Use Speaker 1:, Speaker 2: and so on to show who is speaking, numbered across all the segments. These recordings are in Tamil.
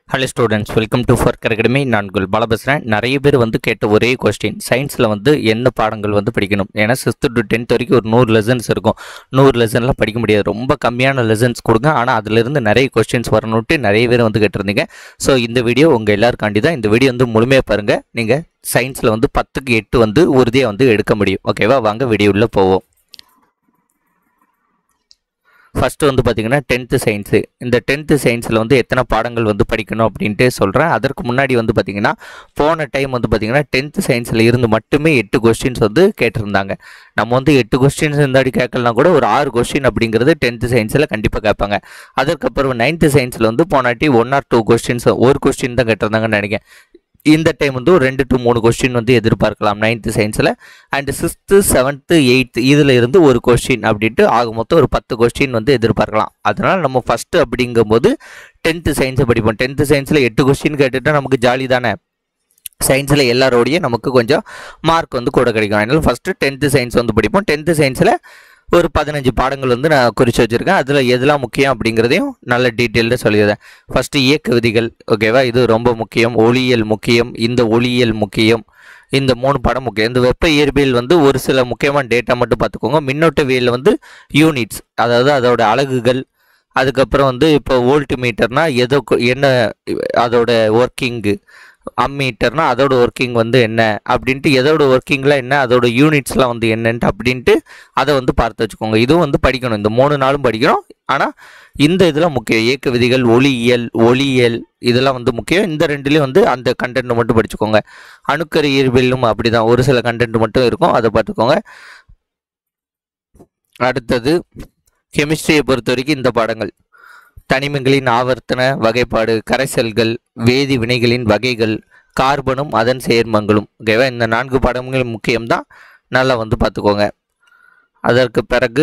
Speaker 1: ஹலோ ஸ்டூடெண்ட்ஸ் வெல்கம் டு ஃபர்க் அகாடமி நான் உங்கள் பாலா பேசுகிறேன் நிறைய பேர் வந்து கேட்ட ஒரே கொஸ்டின் சயின்ஸில் வந்து என்ன பாடங்கள் வந்து படிக்கணும் ஏன்னா சிக்ஸ்த்து டு டென்த் வரைக்கும் ஒரு நூறு லெசன்ஸ் இருக்கும் நூறு லெசன்லாம் படிக்க முடியாது ரொம்ப கம்மியான லெசன்ஸ் கொடுங்க ஆனால் அதிலிருந்து நிறைய கொஸ்டின்ஸ் வரணுன்ட்டு நிறைய பேர் வந்து கேட்டிருந்தீங்க ஸோ இந்த வீடியோ உங்கள் எல்லாருக்காண்டி தான் இந்த வீடியோ வந்து முழுமையாக பாருங்கள் நீங்கள் சயின்ஸில் வந்து பத்துக்கு எட்டு வந்து உறுதியாக வந்து எடுக்க முடியும் ஓகேவா வாங்க வீடியோ உள்ள போவோம் ஃபஸ்ட்டு வந்து பார்த்தீங்கன்னா டென்த்து சயின்ஸு இந்த டென்த்து சயின்ஸில் வந்து எத்தனை பாடங்கள் வந்து படிக்கணும் அப்படின்ட்டு சொல்கிறேன் அதற்கு முன்னாடி வந்து பார்த்தீங்கன்னா போன டைம் வந்து பார்த்தீங்கன்னா டென்த்து சயின்ஸில் இருந்து மட்டுமே எட்டு கொஸ்டின்ஸ் வந்து கேட்டிருந்தாங்க நம்ம வந்து எட்டு கொஸ்டின்ஸ் இருந்தாடி கேட்கலனா கூட ஒரு ஆறு கொஸ்டின் அப்படிங்கிறது டென்த்து சயின்ஸில் கண்டிப்பாக கேட்பாங்க அதற்கப்புறம் நைன்த்து சயின்ஸில் வந்து போனாட்டி ஒன் ஆர் டூ கொஸ்டின்ஸ் ஒரு கொஸ்டின் தான் கேட்டிருந்தாங்கன்னு நினைக்கிறேன் இந்த டைம் வந்து ஒரு ரெண்டு டு மூணு கொஸ்டின் வந்து எதிர்பார்க்கலாம் நைன்த்து சயின்ஸில் அண்ட் சிக்ஸ்த்து செவன்த்து எயித்து இதில் இருந்து ஒரு கொஸ்டின் அப்படின்ட்டு ஆக மொத்தம் ஒரு பத்து கொஸ்டின் வந்து எதிர்பார்க்கலாம் அதனால் நம்ம ஃபஸ்ட்டு அப்படிங்கும்போது டென்த்து சயின்ஸை படிப்போம் டென்த்து சயின்ஸில் எட்டு கொஸ்டின் கேட்டுட்டா நமக்கு ஜாலி தானே சயின்ஸில் எல்லாரோடையும் நமக்கு கொஞ்சம் மார்க் வந்து கூட கிடைக்கும் அதனால் ஃபஸ்ட்டு டென்த்து சயின்ஸ் வந்து படிப்போம் டென்த்து சயின்ஸில் ஒரு பதினஞ்சு பாடங்கள் வந்து நான் குறித்து வச்சுருக்கேன் அதில் எதெல்லாம் முக்கியம் அப்படிங்கிறதையும் நல்ல டீட்டெயில்டாக சொல்லிடுறேன் ஃபஸ்ட்டு இயக்க விதிகள் ஓகேவா இது ரொம்ப முக்கியம் ஒளியியல் முக்கியம் இந்த ஒளியியல் முக்கியம் இந்த மூணு படம் முக்கியம் இந்த வெப்ப இயற்பியல் வந்து ஒரு சில முக்கியமான டேட்டா மட்டும் பார்த்துக்கோங்க மின்னோட்டவியல் வந்து யூனிட்ஸ் அதாவது அதோட அலகுகள் அதுக்கப்புறம் வந்து இப்போ வோல்ட் மீட்டர்னால் எதோ கு- என்ன அதோட ஒர்க்கிங்கு அம்மீட்டர்னா அதோட ஒர்க்கிங் வந்து என்ன அப்படின்ட்டு எதோட ஒர்க்கிங்கில் என்ன அதோட யூனிட்ஸ்லாம் வந்து என்னன்ட்டு அப்படின்ட்டு அதை வந்து பார்த்து வச்சுக்கோங்க இதுவும் வந்து படிக்கணும் இந்த மூணு நாளும் படிக்கணும் ஆனால் இந்த இதில் முக்கியம் இயக்க விதிகள் ஒளியியல் ஒளியியல் இதெல்லாம் வந்து முக்கியம் இந்த ரெண்டுலேயும் வந்து அந்த கண்டென்ட் மட்டும் படிச்சுக்கோங்க அணுக்கரு இயற்பியலும் அப்படி தான் ஒரு சில கண்டென்ட் மட்டும் இருக்கும் அதை பார்த்துக்கோங்க அடுத்தது கெமிஸ்ட்ரியை பொறுத்த வரைக்கும் இந்த பாடங்கள் தனிமங்களின் ஆவர்த்தன வகைப்பாடு கரைசல்கள் வேதி வினைகளின் வகைகள் கார்பனும் அதன் சேர்மங்களும் ஓகேவா இந்த நான்கு பாடங்கள் முக்கியம்தான் நல்லா வந்து பார்த்துக்கோங்க அதற்கு பிறகு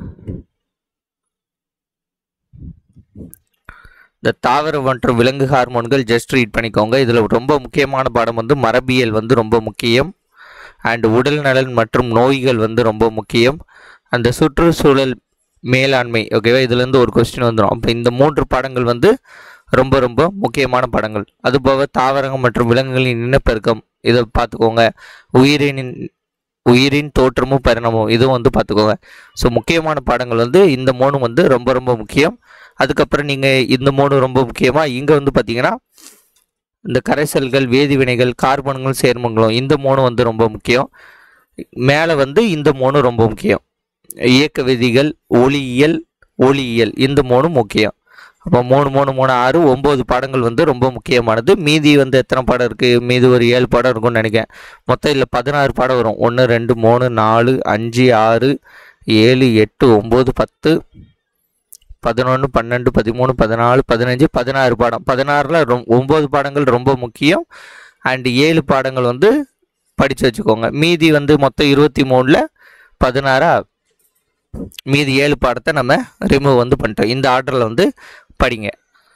Speaker 1: இந்த தாவர மற்றும் விலங்கு ஹார்மோன்கள் ஜஸ்ட் ரீட் பண்ணிக்கோங்க இதில் ரொம்ப முக்கியமான பாடம் வந்து மரபியல் வந்து ரொம்ப முக்கியம் அண்ட் உடல் நலன் மற்றும் நோய்கள் வந்து ரொம்ப முக்கியம் அந்த சுற்றுச்சூழல் மேலாண்மை ஓகேவா இதுலேருந்து ஒரு கொஸ்டின் வந்துடும் அப்போ இந்த மூன்று பாடங்கள் வந்து ரொம்ப ரொம்ப முக்கியமான பாடங்கள் அதுபோக தாவரங்கள் மற்றும் விலங்குகளின் இனப்பெருக்கம் இதை பார்த்துக்கோங்க உயிரினின் உயிரின் தோற்றமும் பரிணாமம் இதுவும் வந்து பார்த்துக்கோங்க ஸோ முக்கியமான பாடங்கள் வந்து இந்த மூணு வந்து ரொம்ப ரொம்ப முக்கியம் அதுக்கப்புறம் நீங்கள் இந்த மூணு ரொம்ப முக்கியமாக இங்கே வந்து பார்த்தீங்கன்னா இந்த கரைசல்கள் வேதிவினைகள் கார்பன்கள் சேர்மங்களும் இந்த மூணு வந்து ரொம்ப முக்கியம் மேலே வந்து இந்த மூணு ரொம்ப முக்கியம் இயக்க விதிகள் ஒளியியல் ஒளியியல் இந்த மூணு முக்கியம் அப்போ மூணு மூணு மூணு ஆறு ஒம்பது பாடங்கள் வந்து ரொம்ப முக்கியமானது மீதி வந்து எத்தனை பாடம் இருக்குது மீதி ஒரு ஏழு பாடம் இருக்கும்னு நினைக்கிறேன் மொத்தம் இல்லை பதினாறு பாடம் வரும் ஒன்று ரெண்டு மூணு நாலு அஞ்சு ஆறு ஏழு எட்டு ஒம்பது பத்து பதினொன்று பன்னெண்டு பதிமூணு பதினாலு பதினஞ்சு பதினாறு பாடம் பதினாறில் ரொம் ஒம்பது பாடங்கள் ரொம்ப முக்கியம் அண்ட் ஏழு பாடங்கள் வந்து படித்து வச்சுக்கோங்க மீதி வந்து மொத்தம் இருபத்தி மூணில் பதினாறா மீதி ஏழு பாடத்தை நம்ம ரிமூவ் வந்து பண்ணிட்டோம் இந்த ஆர்டரில் வந்து படிங்க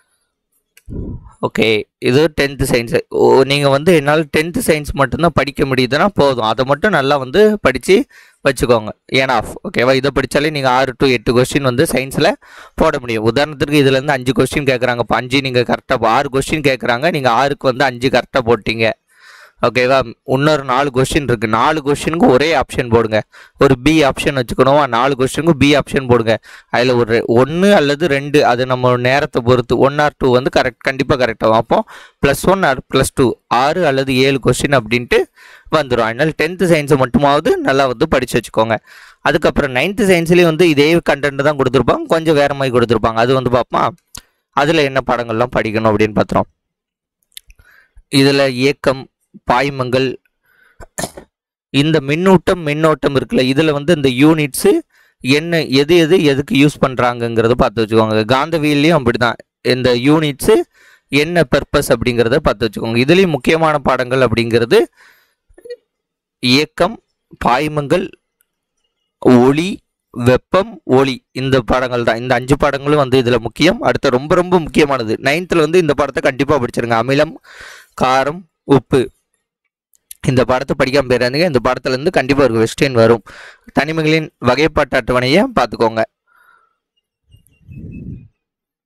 Speaker 1: ஓகே இது டென்த்து சயின்ஸு ஓ நீங்கள் வந்து என்னால் டென்த்து சயின்ஸ் மட்டும்தான் படிக்க முடியுதுன்னா போதும் அதை மட்டும் நல்லா வந்து படித்து வச்சுக்கோங்க ஏன் ஆஃப் ஓகேவா இதை படித்தாலே நீங்கள் ஆறு டு எட்டு கொஸ்டின் வந்து சயின்ஸில் போட முடியும் உதாரணத்துக்கு இதுலேருந்து அஞ்சு கொஸ்டின் கேட்குறாங்க இப்போ அஞ்சு நீங்கள் கரெக்டாக ஆறு கொஸ்டின் கேட்குறாங்க நீங்கள் ஆறுக்கு வந்து அஞ்சு கரெக்டாக போட்டீங்க ஓகேவா இன்னொரு நாலு கொஸ்டின் இருக்குது நாலு கொஸ்டினுக்கு ஒரே ஆப்ஷன் போடுங்க ஒரு பி ஆப்ஷன் வச்சுக்கணும் நாலு கொஸ்டினுக்கு பி ஆப்ஷன் போடுங்க அதில் ஒரு ஒன்று அல்லது ரெண்டு அது நம்ம நேரத்தை பொறுத்து ஒன் ஆர் டூ வந்து கரெக்ட் கண்டிப்பாக கரெக்டாகும் அப்போ plus one or plus two ஆறு அல்லது ஏழு கொஸ்டின் அப்படின்ட்டு வந்துடும் அதனால் டென்த்து சயின்ஸை மட்டுமாவது நல்லா வந்து படித்து வச்சுக்கோங்க அதுக்கப்புறம் நைன்த்து சயின்ஸ்லேயும் வந்து இதே கண்டென்ட் தான் கொடுத்துருப்பாங்க கொஞ்சம் வேறு மாதிரி கொடுத்துருப்பாங்க அது வந்து பார்ப்போம் அதில் என்ன பாடங்கள்லாம் படிக்கணும் அப்படின்னு பார்த்துறோம் இதில் இயக்கம் பாய்மங்கள் இந்த மின்னூட்டம் மின்னோட்டம் இருக்குல்ல இதில் வந்து இந்த யூனிட்ஸு என்ன எது எது எதுக்கு யூஸ் பண்ணுறாங்கங்கிறத பார்த்து வச்சுக்கோங்க காந்தவியல்லையும் அப்படி தான் இந்த யூனிட்ஸு என்ன பர்பஸ் அப்படிங்கிறத பார்த்து வச்சுக்கோங்க இதுலேயும் முக்கியமான பாடங்கள் அப்படிங்கிறது இயக்கம் பாய்மங்கள் ஒளி வெப்பம் ஒளி இந்த பாடங்கள் தான் இந்த அஞ்சு பாடங்களும் வந்து இதில் முக்கியம் அடுத்து ரொம்ப ரொம்ப முக்கியமானது நைன்த்தில் வந்து இந்த பாடத்தை கண்டிப்பாக படிச்சிருங்க அமிலம் காரம் உப்பு இந்த பாடத்தை படிக்காம போயிடாதீங்க இந்த பாடத்துலேருந்து கண்டிப்பாக ஒரு வெஸ்டின் வரும் தனிமைகளின் வகைப்பாட்டு அட்டவணையை பார்த்துக்கோங்க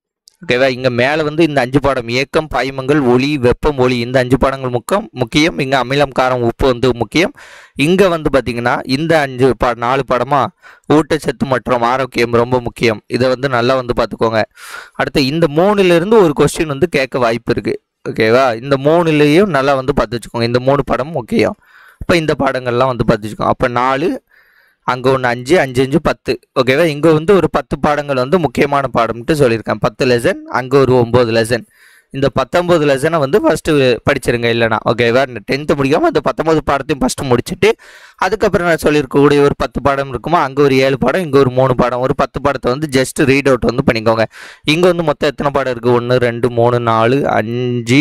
Speaker 1: ஓகேவா இங்கே மேலே வந்து இந்த அஞ்சு பாடம் இயக்கம் பாய்மங்கள் ஒளி வெப்பம் ஒளி இந்த அஞ்சு பாடங்கள் முக்கம் முக்கியம் இங்கே அமிலம் காரம் உப்பு வந்து முக்கியம் இங்கே வந்து பார்த்தீங்கன்னா இந்த அஞ்சு பா நாலு பாடமாக ஊட்டச்சத்து மற்றும் ஆரோக்கியம் ரொம்ப முக்கியம் இதை வந்து நல்லா வந்து பார்த்துக்கோங்க அடுத்து இந்த மூணுலேருந்து ஒரு கொஸ்டின் வந்து கேட்க வாய்ப்பு இருக்குது ஓகேவா இந்த மூணுலேயும் நல்லா வந்து பார்த்து வச்சுக்கோங்க இந்த மூணு பாடம் முக்கியம் இப்போ இந்த பாடங்கள்லாம் வந்து பார்த்து வச்சுக்கோங்க அப்போ நாலு அங்கே ஒன்று அஞ்சு அஞ்சு அஞ்சு பத்து ஓகேவா இங்கே வந்து ஒரு பத்து பாடங்கள் வந்து முக்கியமான பாடம்ட்டு சொல்லியிருக்கேன் பத்து லெசன் அங்கே ஒரு ஒம்பது லெசன் இந்த பத்தொம்பது லெசனை வந்து ஃபஸ்ட்டு படிச்சிருங்க இல்லைனா ஓகேவா இந்த டென்த்து முடிக்காமல் இந்த பத்தொம்பது பாடத்தையும் ஃபஸ்ட்டு முடிச்சுட்டு அதுக்கப்புறம் நான் சொல்லியிருக்கக்கூடிய ஒரு பத்து பாடம் இருக்குமா அங்கே ஒரு ஏழு பாடம் இங்கே ஒரு மூணு பாடம் ஒரு பத்து பாடத்தை வந்து ஜஸ்ட் ரீட் அவுட் வந்து பண்ணிக்கோங்க இங்கே வந்து மொத்தம் எத்தனை பாடம் இருக்குது ஒன்று ரெண்டு மூணு நாலு அஞ்சு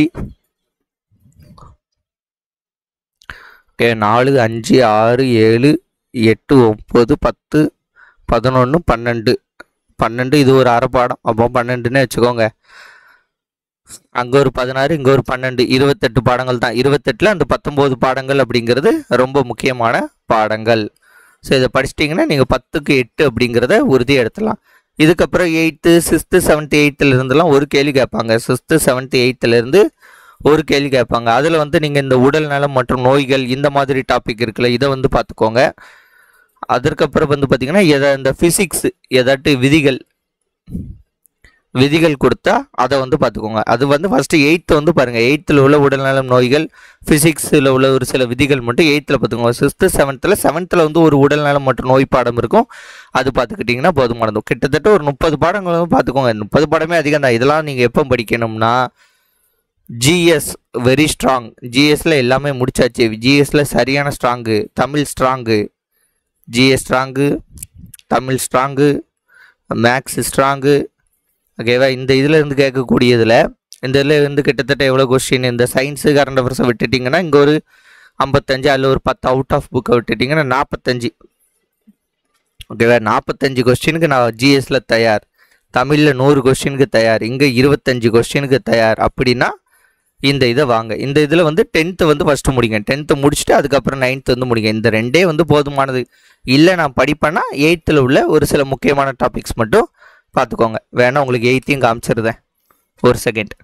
Speaker 1: ஓகே நாலு அஞ்சு ஆறு ஏழு எட்டு ஒம்பது பத்து பதினொன்று பன்னெண்டு பன்னெண்டு இது ஒரு அரை பாடம் அப்போ பன்னெண்டுன்னே வச்சுக்கோங்க அங்கே ஒரு பதினாறு இங்கே ஒரு பன்னெண்டு இருபத்தெட்டு பாடங்கள் தான் இருபத்தெட்டில் அந்த பத்தொம்போது பாடங்கள் அப்படிங்கிறது ரொம்ப முக்கியமான பாடங்கள் ஸோ இதை படிச்சிட்டிங்கன்னா நீங்கள் பத்துக்கு எட்டு அப்படிங்கிறத உறுதியாக எடுத்துடலாம் இதுக்கப்புறம் எயித்து சிக்ஸ்த்து செவன்த்து எயித்துல இருந்தெல்லாம் ஒரு கேள்வி கேட்பாங்க சிக்ஸ்த்து செவன்த்து எயித்துலேருந்து ஒரு கேள்வி கேட்பாங்க அதில் வந்து நீங்கள் இந்த உடல் நலம் மற்றும் நோய்கள் இந்த மாதிரி டாபிக் இருக்குல்ல இதை வந்து பார்த்துக்கோங்க அதற்கப்புறம் வந்து பார்த்தீங்கன்னா எதை இந்த ஃபிசிக்ஸ் எதாட்டு விதிகள் விதிகள் கொடுத்தா அதை வந்து பார்த்துக்கோங்க அது வந்து ஃபஸ்ட்டு எயித்து வந்து பாருங்கள் எயித்தில் உள்ள உடல்நலம் நோய்கள் ஃபிசிக்ஸில் உள்ள ஒரு சில விதிகள் மட்டும் எயித்தில் பார்த்துக்கோங்க சிக்ஸ்த்து செவன்த்தில் செவன்த்தில் வந்து ஒரு உடல்நலம் மற்றும் நோய் பாடம் இருக்கும் அது பார்த்துக்கிட்டிங்கன்னா போதுமானது கிட்டத்தட்ட ஒரு முப்பது பாடங்கள் வந்து பார்த்துக்கோங்க முப்பது பாடமே அதிகம் தான் இதெல்லாம் நீங்கள் எப்போ படிக்கணும்னா ஜிஎஸ் வெரி ஸ்ட்ராங் ஜிஎஸ்ல எல்லாமே முடிச்சாச்சு ஜிஎஸ்ல சரியான strong Tamil strong GS strong Tamil strong maths strong ஓகேவா இந்த இதில் இருந்து கேட்கக்கூடியதில் இந்த இதில் இருந்து கிட்டத்தட்ட எவ்வளோ கொஸ்டின் இந்த சயின்ஸு கரண்ட் அஃபேர்ஸை விட்டுட்டிங்கன்னா இங்கே ஒரு ஐம்பத்தஞ்சு அதில் ஒரு பத்து அவுட் ஆஃப் புக்கை விட்டுட்டிங்கன்னா நாற்பத்தஞ்சு ஓகேவா நாற்பத்தஞ்சு கொஸ்டினுக்கு நான் ஜிஎஸ்ல தயார் தமிழில் நூறு கொஸ்டினுக்கு தயார் இங்கே இருபத்தஞ்சு கொஸ்டினுக்கு தயார் அப்படின்னா இந்த இதை வாங்க இந்த இதில் வந்து டென்த்து வந்து ஃபஸ்ட்டு முடிங்க டென்த்து முடிச்சுட்டு அதுக்கப்புறம் நைன்த்து வந்து முடிங்க இந்த ரெண்டே வந்து போதுமானது இல்லை நான் படிப்பேன்னா எயித்தில் உள்ள ஒரு சில முக்கியமான டாபிக்ஸ் மட்டும் பார்த்துக்கோங்க வேணா உங்களுக்கு எயித்தையும் காமிச்சிருந்தேன் ஒரு செகண்ட்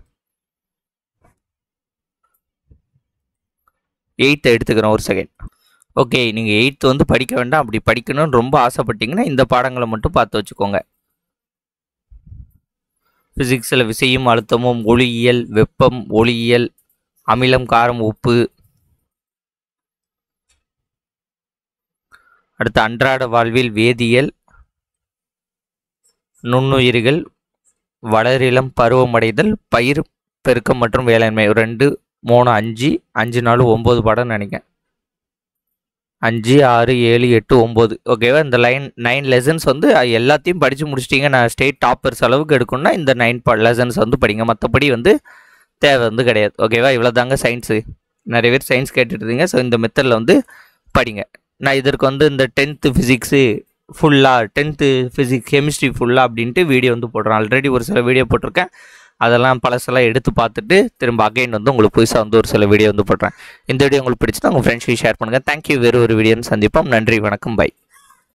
Speaker 1: எயித்தை எடுத்துக்கிறேன் ஒரு செகண்ட் ஓகே நீங்கள் எயித்து வந்து படிக்க வேண்டாம் அப்படி படிக்கணும்னு ரொம்ப ஆசைப்பட்டீங்கன்னா இந்த பாடங்களை மட்டும் பார்த்து வச்சுக்கோங்க ஃபிசிக்ஸில் விசையும் அழுத்தமும் ஒளியியல் வெப்பம் ஒளியியல் அமிலம் காரம் உப்பு அடுத்து அன்றாட வாழ்வில் வேதியியல் நுண்ணுயிர்கள் வளரிளம் பருவமடைதல் பயிர் பெருக்கம் மற்றும் வேளாண்மை ஒரு ரெண்டு மூணு அஞ்சு அஞ்சு நாலு ஒம்பது பாடம் நினைக்கிறேன் அஞ்சு ஆறு ஏழு எட்டு ஒம்பது ஓகேவா இந்த லைன் நைன் லெசன்ஸ் வந்து அஹ், எல்லாத்தையும் படித்து முடிச்சிட்டிங்க நான் ஸ்டேட் டாப்பர்ஸ் அளவுக்கு எடுக்கணும்னா இந்த நைன் லெசன்ஸ் வந்து படிங்க மற்றபடி வந்து தேவை வந்து கிடையாது ஓகேவா இவ்வளோ தாங்க சயின்ஸு நிறைய பேர் சயின்ஸ் கேட்டுட்டு இருந்தீங்க ஸோ இந்த மெத்தடில் வந்து படிங்க நான் இதற்கு வந்து இந்த டென்த்து ஃபிசிக்ஸு ஃபுல்லாக டென்த்து ஃபிசிக்ஸ் கெமிஸ்ட்ரி ஃபுல்லாக அப்படின்ட்டு வீடியோ வந்து போடுறேன் ஆல்ரெடி ஒரு சில வீடியோ போட்டிருக்கேன் அதெல்லாம் பழசெல்லாம் எடுத்து பார்த்துட்டு திரும்ப அகைன் வந்து உங்களுக்கு புதுசாக வந்து ஒரு சில வீடியோ வந்து போடுறேன் இந்த வீடியோ உங்களுக்கு பிடிச்சிருந்தா உங்கள் ஃப்ரெண்ட்ஸ்க்கு ஷேர் பண்ணுங்கள் தேங்க்யூ வேறு ஒரு வீடியோன்னு சந்திப்போம் நன்றி வணக்கம் பை